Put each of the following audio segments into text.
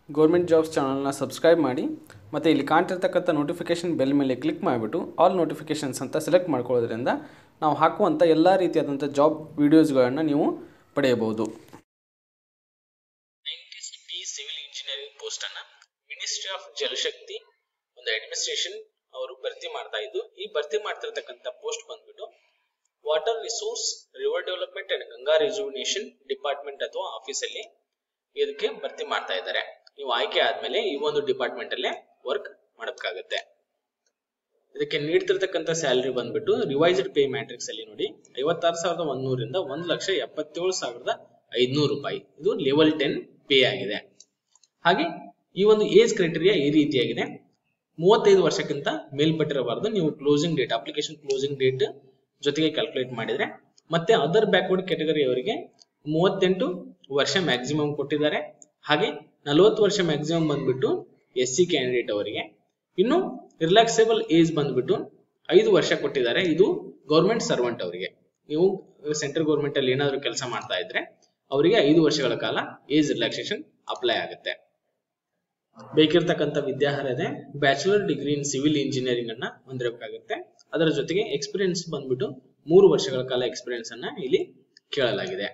government jobs ಚಾನಲ್ನ subscribe ಮಾಡಿ ಮತ್ತು ಇಲ್ಲಿ ಕಾಣ್ತಿರ್ತಕ್ಕಂಥ ನೋಟಿಫಿಕೇಷನ್ ಬೆಲ್ ಮೇಲೆ ಕ್ಲಿಕ್ ಮಾಡಿಬಿಟ್ಟು ಆಲ್ ನೋಟಿಫಿಕೇಷನ್ಸ್ ಅಂತ ಸೆಲೆಕ್ಟ್ ಮಾಡ್ಕೊಳ್ಳೋದ್ರಿಂದ ನಾವು ಹಾಕುವಂಥ ಎಲ್ಲ ರೀತಿಯಾದಂಥ ಜಾಬ್ ವೀಡಿಯೋಸ್ಗಳನ್ನು ನೀವು ಪಡೆಯಬಹುದು ಪಿ ಸಿವಿಲ್ ಇಂಜಿನಿಯರಿಂಗ್ ಪೋಸ್ಟ್ ಅನ್ನ ಮಿನಿಸ್ಟ್ರಿ ಆಫ್ ಜಲಶಕ್ತಿ ಒಂದು ಅಡ್ಮಿನಿಸ್ಟ್ರೇಷನ್ ಅವರು ಭರ್ತಿ ಮಾಡ್ತಾ ಇದ್ದು ಈ ಭರ್ತಿ ಮಾಡ್ತಿರ್ತಕ್ಕಂಥ ಪೋಸ್ಟ್ ಬಂದ್ಬಿಟ್ಟು water resource river development and Ganga rejuvenation department ಅಥವಾ ಆಫೀಸ್ ಅಲ್ಲಿ ಇದಕ್ಕೆ ಭರ್ತಿ ಮಾಡ್ತಾ ಇದ್ದಾರೆ ನೀವು ಆಯ್ಕೆ ಆದ್ಮೇಲೆ ಈ ಒಂದು ಡಿಪಾರ್ಟ್ಮೆಂಟ್ ಅಲ್ಲೇ ವರ್ಕ್ ಮಾಡಬೇಕಾಗತ್ತೆ ಇದಕ್ಕೆ ನೀಡ್ತಿರ್ತಕ್ಕಂಥ ಸ್ಯಾಲರಿ ಬಂದ್ಬಿಟ್ಟು ರಿವೈಸ್ಡ್ ಪೇ ಮ್ಯಾಟ್ರಿಕ್ಸ್ ಅಲ್ಲಿ ನೋಡಿ ಐವತ್ತಾರು ಸಾವಿರದ ಒಂದೂರಿಂದ ಒಂದು ಲಕ್ಷ ಎಪ್ಪತ್ತೇಳು ಸಾವಿರದ ಐದ್ನೂರು ರೂಪಾಯಿ ಇದು ಲೆವೆಲ್ ಟೆನ್ ಪೇ ಆಗಿದೆ ಹಾಗೆ ಈ ಒಂದು ಏಜ್ ಕ್ರೈಟೀರಿಯಾ ಈ ರೀತಿಯಾಗಿದೆ ಮೂವತ್ತೈದು ವರ್ಷಕ್ಕಿಂತ ಮೇಲ್ಪಟ್ಟಿರಬಾರದು ನೀವು closing date application closing date ಜೊತೆಗೆ ಕ್ಯಾಲ್ಕುಲೇಟ್ ಮಾಡಿದ್ರೆ ಮತ್ತೆ ಅದರ್ ಬ್ಯಾಕ್ವರ್ಡ್ ಕ್ಯಾಟಗರಿ ಅವರಿಗೆ ಮೂವತ್ತೆಂಟು ವರ್ಷ ಮ್ಯಾಕ್ಸಿಮಮ್ ಕೊಟ್ಟಿದ್ದಾರೆ ಹಾಗೆ ನಲವತ್ತು ವರ್ಷ ಮ್ಯಾಕ್ಸಿಮಮ್ ಬಂದ್ಬಿಟ್ಟು ಎಸ್ ಸಿ ಕ್ಯಾಂಡಿಡೇಟ್ ಅವರಿಗೆ ಇನ್ನು ರಿಲ್ಯಾಕ್ಸೇಬಲ್ ಏಜ್ ಬಂದ್ಬಿಟ್ಟು ಐದು ವರ್ಷ ಕೊಟ್ಟಿದ್ದಾರೆ ಇದು ಗೌರ್ಮೆಂಟ್ ಸರ್ವೆಂಟ್ ಅವರಿಗೆ ನೀವು ಸೆಂಟ್ರಲ್ ಗೌರ್ಮೆಂಟ್ ಅಲ್ಲಿ ಏನಾದ್ರು ಕೆಲಸ ಮಾಡ್ತಾ ಇದ್ರೆ ಅವರಿಗೆ ಐದು ವರ್ಷಗಳ ಕಾಲ ಏಜ್ ರಿಲ್ಯಾಕ್ಸೇಷನ್ ಅಪ್ಲೈ ಆಗುತ್ತೆ ಬೇಕಿರ್ತಕ್ಕಂಥ ವಿದ್ಯಾರ್ಹತೆ bachelor degree in civil engineering ಅನ್ನ ಹೊಂದಿರಬೇಕಾಗುತ್ತೆ ಅದರ ಜೊತೆಗೆ ಎಕ್ಸ್ಪೀರಿಯನ್ಸ್ ಬಂದ್ಬಿಟ್ಟು ಮೂರು ವರ್ಷಗಳ ಕಾಲ ಎಕ್ಸ್ಪೀರಿಯನ್ಸ್ ಅನ್ನ ಇಲ್ಲಿ ಕೇಳಲಾಗಿದೆ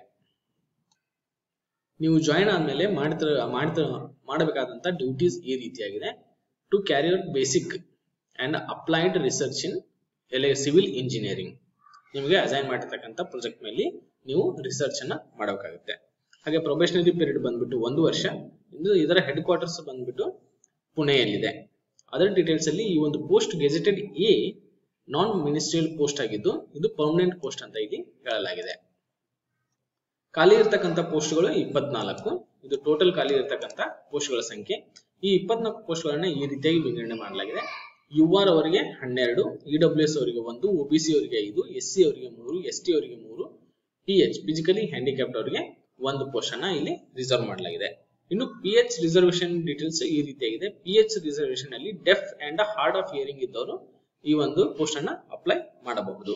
ನೀವು ಜಾಯಿನ್ ಆದ್ಮೇಲೆ ಮಾಡ್ತಿರ ಮಾಡ್ತಿರ ಮಾಡಬೇಕಾದಂತ ಡ್ಯೂಟೀಸ್ ಈ ರೀತಿಯಾಗಿದೆ to carry out basic and applied research in ಎಲೆ ಸಿವಿಲ್ ಇಂಜಿನಿಯರಿಂಗ್ ನಿಮಗೆ ಅಸೈನ್ ಮಾಡಿರ್ತಕ್ಕಂಥ ಪ್ರಾಜೆಕ್ಟ್ ಮೇಲೆ ನೀವು ರಿಸರ್ಚ್ ಅನ್ನ ಮಾಡಬೇಕಾಗುತ್ತೆ ಹಾಗೆ ಪ್ರೊಬೇಷನರಿ ಪೀರಿಯಡ್ ಬಂದ್ಬಿಟ್ಟು ಒಂದು ವರ್ಷ ಇದು ಇದರ ಹೆಡ್ ಕ್ವಾರ್ಟರ್ಸ್ ಬಂದ್ಬಿಟ್ಟು ಪುಣೆಯಲ್ಲಿದೆ ಅದರ್ ಡೀಟೇಲ್ಸ್ ಅಲ್ಲಿ ಈ ಒಂದು post gazetted A non ministerial post ಆಗಿದ್ದು ಇದು ಪರ್ಮನೆಂಟ್ ಪೋಸ್ಟ್ ಅಂತ ಇಲ್ಲಿ ಹೇಳಲಾಗಿದೆ ಖಾಲಿ ಇರ್ತಕ್ಕಂಥ ಪೋಸ್ಟ್ಗಳು ಇಪ್ಪತ್ನಾಲ್ಕು ಇದು ಟೋಟಲ್ ಖಾಲಿ ಇರ್ತಕ್ಕಂಥ ಪೋಸ್ಟ್ಗಳ ಸಂಖ್ಯೆ ಈ ಇಪ್ಪತ್ನಾಲ್ಕು ಪೋಸ್ಟ್ಗಳನ್ನ ಈ ರೀತಿಯಾಗಿ ವಿಂಗಡಣೆ ಮಾಡಲಾಗಿದೆ ಯು ಆರ್ ಅವರಿಗೆ ಹನ್ನೆರಡು ಇ ಡಬ್ಲ್ಯೂ ಎಸ್ ಅವರಿಗೆ ಒಂದು ಒಬಿಸಿ ಅವರಿಗೆ ಐದು ಎಸ್ ಸಿ ಅವರಿಗೆ ಮೂರು ಎಸ್ ಟಿ ಅವರಿಗೆ ಮೂರು ಪಿ ಎಚ್ ಫಿಸಿಕಲಿ ಹ್ಯಾಂಡಿಕ್ಯಾಪ್ಟ್ ಅವರಿಗೆ ಒಂದು ಪೋಸ್ಟ್ ಅನ್ನ ಇಲ್ಲಿ ರಿಸರ್ವ್ ಮಾಡಲಾಗಿದೆ ಇನ್ನು ಪಿ ಎಚ್ ರಿಸರ್ವೇಶನ್ ಡೀಟೇಲ್ಸ್ ಈ ರೀತಿಯಾಗಿದೆ ಪಿ ಎಚ್ ರಿಸರ್ವೇಶನ್ ಅಲ್ಲಿ deaf and hard of hearing ಇದ್ದವರು ಈ ಒಂದು ಪೋಸ್ಟ್ ಅನ್ನ ಅಪ್ಲೈ ಮಾಡಬಹುದು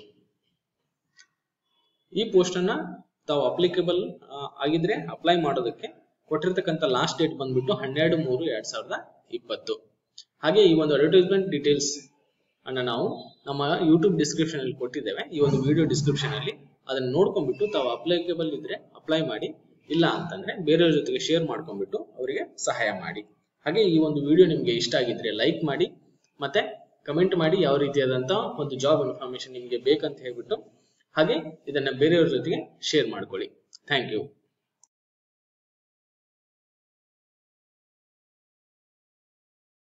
ಈ ಪೋಸ್ಟ್ ಅನ್ನ ತಾವು ಅಪ್ಲಿಕೇಬಲ್ ಆಗಿದ್ರೆ ಅಪ್ಲೈ ಮಾಡೋದಕ್ಕೆ ಕೊಟ್ಟಿರ್ತಕ್ಕಂಥ ಲಾಸ್ಟ್ ಡೇಟ್ ಬಂದ್ಬಿಟ್ಟು ಹನ್ನೆರಡು ಮೂರು ಎರಡ್ ಸಾವಿರದ ಇಪ್ಪತ್ತು ಹಾಗೆ ಈ ಒಂದು ಅಡ್ವರ್ಟೈಸ್ಮೆಂಟ್ ಡೀಟೇಲ್ಸ್ ಅನ್ನ ನಾವು ನಮ್ಮ ಯೂಟ್ಯೂಬ್ ಡಿಸ್ಕ್ರಿಪ್ಷನ್ ಅಲ್ಲಿ ಕೊಟ್ಟಿದ್ದೇವೆ ಈ ಒಂದು ವಿಡಿಯೋ ಡಿಸ್ಕ್ರಿಪ್ಷನ್ ಅಲ್ಲಿ ಅದನ್ನ ನೋಡ್ಕೊಂಡ್ಬಿಟ್ಟು ತಾವು ಅಪ್ಲಿಕೇಬಲ್ ಇದ್ರೆ ಅಪ್ಲೈ ಮಾಡಿ ಇಲ್ಲ ಅಂತಂದ್ರೆ ಬೇರೆಯವ್ರ ಜೊತೆಗೆ ಶೇರ್ ಮಾಡ್ಕೊಂಡ್ಬಿಟ್ಟು ಅವರಿಗೆ ಸಹಾಯ ಮಾಡಿ ಹಾಗೆ ಈ ಒಂದು ವಿಡಿಯೋ ನಿಮ್ಗೆ ಇಷ್ಟ ಆಗಿದ್ರೆ ಲೈಕ್ ಮಾಡಿ ಮತ್ತೆ ಕಮೆಂಟ್ ಮಾಡಿ ಯಾವ ರೀತಿಯಾದಂತ ಒಂದು ಜಾಬ್ ಇನ್ಫಾರ್ಮೇಶನ್ ನಿಮ್ಗೆ ಬೇಕಂತ ಹೇಳ್ಬಿಟ್ಟು ಹಾಗೆ ಇದನ್ನ ಬೇರೆಯವ್ರ ಜೊತೆಗೆ ಶೇರ್ ಮಾಡ್ಕೊಳ್ಳಿ ಥ್ಯಾಂಕ್ ಯು